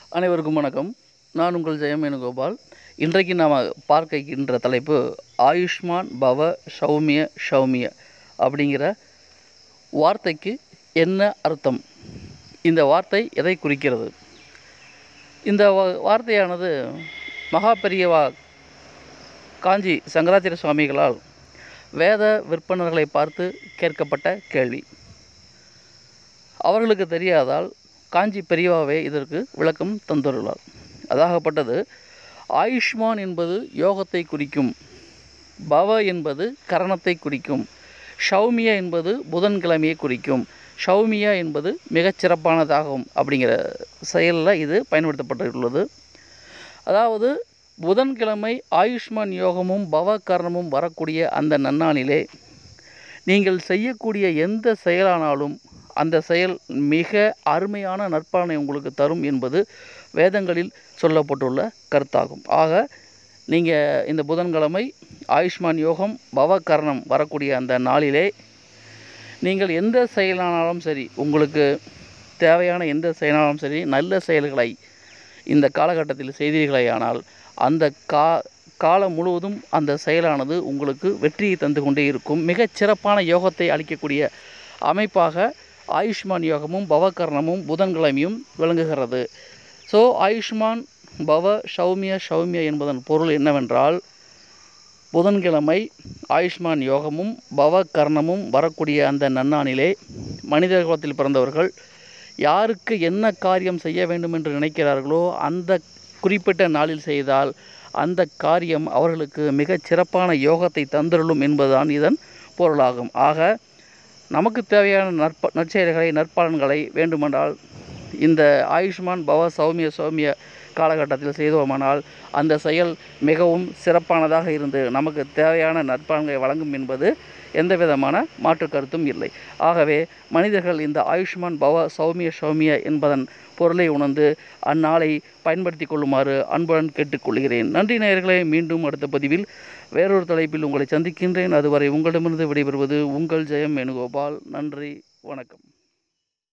அனைவருக்கும் வணக்கம் நான் உங்கள் ஜெயம் வேணுகோபால் இன்றைக்கு நாம் பார்க்க இருக்கின்ற தலைப்பு ஆயுஷ்மான் பவ சௌமிய சௌமிய அப்படிங்கிற வார்த்தைக்கு என்ன அர்த்தம் இந்த வார்த்தை எதை குறிக்கிறது இந்த வா- வார்த்தையானது மகா பெரியவா காஞ்சி சங்கராச்சாரிய சுவாமிகளால் வேத விற்பனர்களை பார்த்து கேட்கப்பட்ட கேள்வி அவர்களுக்கு தெரியாதால் காஞ்சி பெரியவாவே இதற்கு விளக்கம் தந்துள்ளார் அதாகப்பட்டது ஆயுஷ்மான் என்பது யோகத்தை குறிக்கும் பவ என்பது கரணத்தை குறிக்கும் ஷௌமியா என்பது புதன்கிழமையை குறிக்கும் ஷௌமியா என்பது மிகச் சிறப்பானதாகும் அப்படிங்கிற செயலில் இது பயன்படுத்தப்பட்டுள்ளது அதாவது புதன்கிழமை ஆயுஷ்மான் யோகமும் பவ கரணமும் வரக்கூடிய அந்த நன்னாளிலே நீங்கள் செய்யக்கூடிய எந்த செயலானாலும் அந்த செயல் மிக அருமையான நற்பலனை உங்களுக்கு தரும் என்பது வேதங்களில் சொல்லப்பட்டுள்ள கருத்தாகும் ஆக நீங்கள் இந்த புதன்கிழமை ஆயுஷ்மான் யோகம் பவகரணம் வரக்கூடிய அந்த நாளிலே நீங்கள் எந்த செயலானாலும் சரி உங்களுக்கு தேவையான எந்த செயலானாலும் சரி நல்ல செயல்களை இந்த காலகட்டத்தில் செய்தீர்களேயானால் அந்த கா காலம் முழுவதும் அந்த செயலானது உங்களுக்கு வெற்றியை தந்து கொண்டே இருக்கும் மிகச் சிறப்பான யோகத்தை அளிக்கக்கூடிய அமைப்பாக ஆயுஷ்மான் யோகமும் பவகரணமும் புதன்கிழமையும் விளங்குகிறது ஸோ ஆயுஷ்மான் பவ சௌமிய சௌமிய என்பதன் பொருள் என்னவென்றால் புதன்கிழமை ஆயுஷ்மான் யோகமும் பவ கர்ணமும் வரக்கூடிய அந்த நன்னானிலே மனித குலத்தில் பிறந்தவர்கள் யாருக்கு என்ன காரியம் செய்ய வேண்டும் என்று நினைக்கிறார்களோ அந்த குறிப்பிட்ட நாளில் செய்தால் அந்த காரியம் அவர்களுக்கு மிகச் சிறப்பான யோகத்தை தந்திருளும் என்பதுதான் இதன் பொருளாகும் ஆக நமக்கு தேவையான நற்ப நற்செயல்களை நற்பலன்களை வேண்டுமென்றால் இந்த ஆயுஷ்மான் பவ சௌமிய சௌமிய காலகட்டத்தில் செய்தோமானால் அந்த செயல் மிகவும் சிறப்பானதாக இருந்து நமக்கு தேவையான நற்பலன்களை வழங்கும் என்பது எந்த விதமான மாற்று கருத்தும் இல்லை ஆகவே மனிதர்கள் இந்த ஆயுஷ்மான் பவ சௌமிய சௌமிய என்பதன் பொருளை உணர்ந்து அந்நாளை பயன்படுத்தி கொள்ளுமாறு அன்புடன் கேட்டுக்கொள்கிறேன் நன்றி நேயர்களே மீண்டும் அடுத்த பதிவில் வேறொரு தலைப்பில் உங்களை சந்திக்கின்றேன் அதுவரை உங்களிடமிருந்து விடைபெறுவது உங்கள் ஜெயம் வேணுகோபால் நன்றி வணக்கம்